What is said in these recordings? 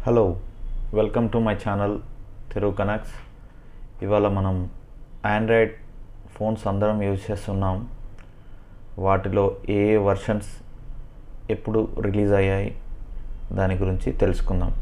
hello welcome to my channel Telugu connects ఇవాళ మనం Android phones అందరం యూజ్ చేస్తున్నాం వాటిలో ఏ ఏ వర్షన్స్ ఎప్పుడు రిలీజ్ అయ్యాయి దాని గురించి తెలుసుకుందాం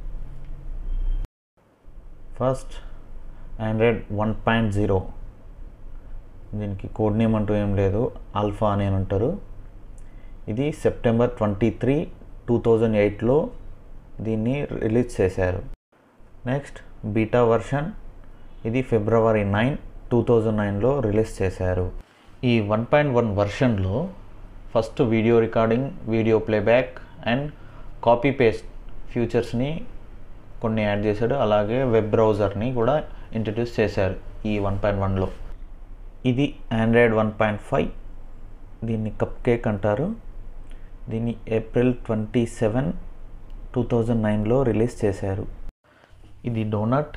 first Android one point zero దీనికి కోడ్ నేమ్ అంటూ ఏం లేదు ఆల్ఫా అని అంటారు ఇది September twenty three two thousand ఎయిట్లో దీన్ని రిలీజ్ చేశారు నెక్స్ట్ బీటా వర్షన్ ఇది ఫిబ్రవరి నైన్ టూ థౌజండ్ నైన్లో రిలీజ్ చేశారు ఈ వన్ పాయింట్ వన్ వర్షన్లో first video recording video playback and copy paste ఫ్యూచర్స్ని కొన్ని యాడ్ చేశాడు అలాగే వెబ్ బ్రౌజర్ని కూడా ఇంట్రడ్యూస్ చేశారు ఈ వన్ పాయింట్ వన్లో ఇది ఆండ్రాయిడ్ వన్ పాయింట్ ఫైవ్ దీన్ని కప్ కేక్ అంటారు దీన్ని April twenty seven two thousand నైన్లో రిలీజ్ చేశారు ఇది donut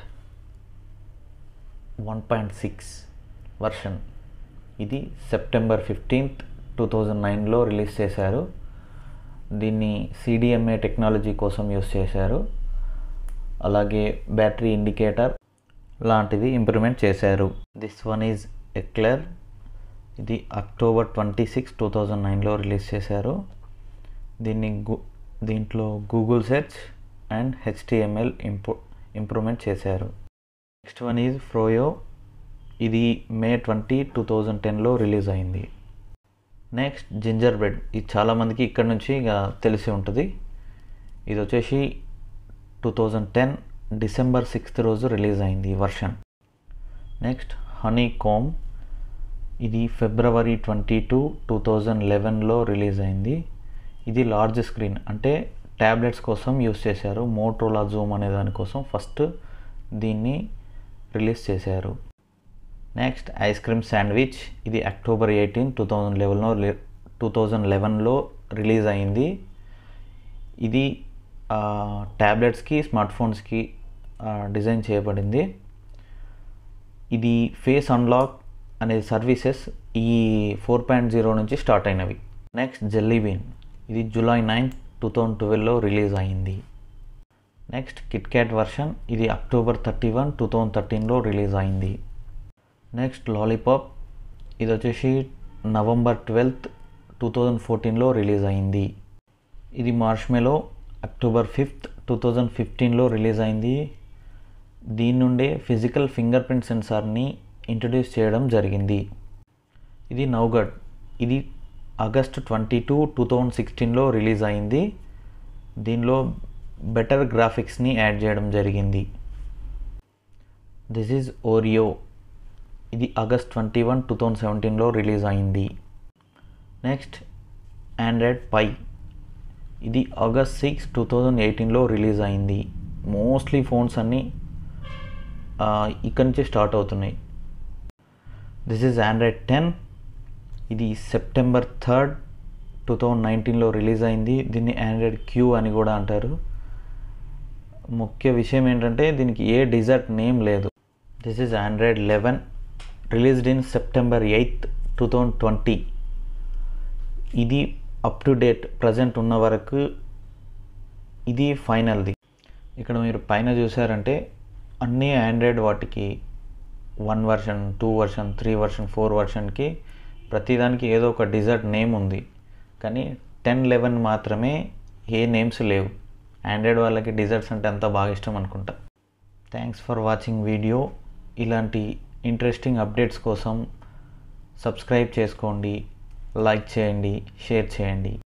one point six version ఇది సెప్టెంబర్ ఫిఫ్టీన్త్ టూ థౌజండ్ నైన్లో రిలీజ్ చేశారు దీన్ని సిడిఎంఏ టెక్నాలజీ కోసం యూస్ చేశారు అలాగే బ్యాటరీ ఇండికేటర్ లాంటివి ఇంప్రూవ్మెంట్ చేశారు దిస్ వన్ ఈజ్ ఎక్లర్ ఇది October twenty six two thousand నైన్లో రిలీజ్ చేశారు దీన్ని గు దీంట్లో గూగుల్ సెర్చ్ అండ్ హెచ్టిఎంఎల్ ఇంప్రూ ఇంప్రూవ్మెంట్ చేశారు నెక్స్ట్ వన్ ఈజ్ ఫ్రోయో ఇది మే ట్వంటీ టూ థౌజండ్ టెన్లో రిలీజ్ అయింది నెక్స్ట్ జింజర్ బ్రెడ్ ఇది చాలామందికి ఇక్కడ నుంచి ఇక తెలిసి ఉంటుంది ఇది వచ్చేసి two thousand ten December sixth రోజు రిలీజ్ అయింది ఈ వర్షన్ నెక్స్ట్ హనీ కోమ్ ఇది February twenty two two thousand లెవెన్లో రిలీజ్ అయింది ఇది లార్జ్ స్క్రీన్ అంటే ట్యాబ్లెట్స్ కోసం యూస్ చేశారు మోట్రోలా జూమ్ అనే దానికోసం ఫస్ట్ దీన్ని రిలీజ్ చేశారు నెక్స్ట్ ఐస్ క్రీమ్ శాండ్విచ్ ఇది అక్టోబర్ ఎయిటీన్ టూ థౌజండ్ లెవెన్లో టూ థౌజండ్ లెవెన్లో రిలీజ్ అయింది ఇది ట్యాబ్లెట్స్కి స్మార్ట్ ఫోన్స్కి డిజైన్ చేయబడింది ఇది ఫేస్ అన్లాక్ అనే సర్వీసెస్ ఈ ఫోర్ పాయింట్ జీరో నుంచి స్టార్ట్ అయినవి నెక్స్ట్ జెల్లీ బీన్ ఇది జూలై నైన్ టూ థౌజండ్ ట్వెల్వ్లో రిలీజ్ అయింది నెక్స్ట్ కిట్ క్యాట్ వర్షన్ ఇది October thirty one two thousand థర్టీన్లో రిలీజ్ అయింది నెక్స్ట్ లాలీపాప్ ఇది వచ్చేసి నవంబర్ ట్వెల్త్ టూ థౌజండ్ ఫోర్టీన్లో రిలీజ్ అయింది ఇది marshmallow October fifth two thousand ఫిఫ్టీన్లో రిలీజ్ అయింది దీని నుండే ఫిజికల్ ఫింగర్ ప్రింట్ సెన్సార్ని ఇంట్రడ్యూస్ చేయడం జరిగింది ఇది నౌగడ్ ఇది August twenty two two thousand సిక్స్టీన్లో రిలీజ్ అయింది దీనిలో బెటర్ గ్రాఫిక్స్ని యాడ్ చేయడం జరిగింది దిస్ ఈజ్ ఓరియో ఇది August twenty one two thousand సెవెంటీన్లో రిలీజ్ అయింది నెక్స్ట్ ఆండ్రాయిడ్ పై ఇది ఆగస్ట్ సిక్స్ టూ థౌజండ్ ఎయిటీన్లో రిలీజ్ అయింది మోస్ట్లీ ఫోన్స్ అన్నీ ఇక్కడి నుంచి స్టార్ట్ అవుతున్నాయి దిస్ ఈజ్ ఆండ్రాయిడ్ టెన్ ఇది సెప్టెంబర్ థర్డ్ టూ థౌజండ్ నైన్టీన్లో రిలీజ్ అయింది దీన్ని ఆండ్రాయిడ్ క్యూ అని కూడా అంటారు ముఖ్య విషయం ఏంటంటే దీనికి ఏ డిజర్ట్ నేమ్ లేదు this is Android eleven released in September eighth two thousand twenty ఇది అప్ టు డేట్ ప్రజెంట్ ఉన్న వరకు ఇది ఫైనల్ది ఇక్కడ మీరు పైన చూసారంటే అన్ని ఆండ్రాయిడ్ వాటికి one version two version three version four వర్షన్కి ప్రతిదానికి ఏదో ఒక డిజర్ట్ నేమ్ ఉంది కానీ టెన్ లెవెన్ మాత్రమే ఏ నేమ్స్ లేవు ఆండ్రాయిడ్ వాళ్ళకి డిజర్ట్స్ అంటే అంత బాగా ఇష్టం అనుకుంటా థ్యాంక్స్ ఫర్ వాచింగ్ వీడియో ఇలాంటి ఇంట్రెస్టింగ్ అప్డేట్స్ కోసం సబ్స్క్రైబ్ చేసుకోండి లైక్ చేయండి షేర్ చేయండి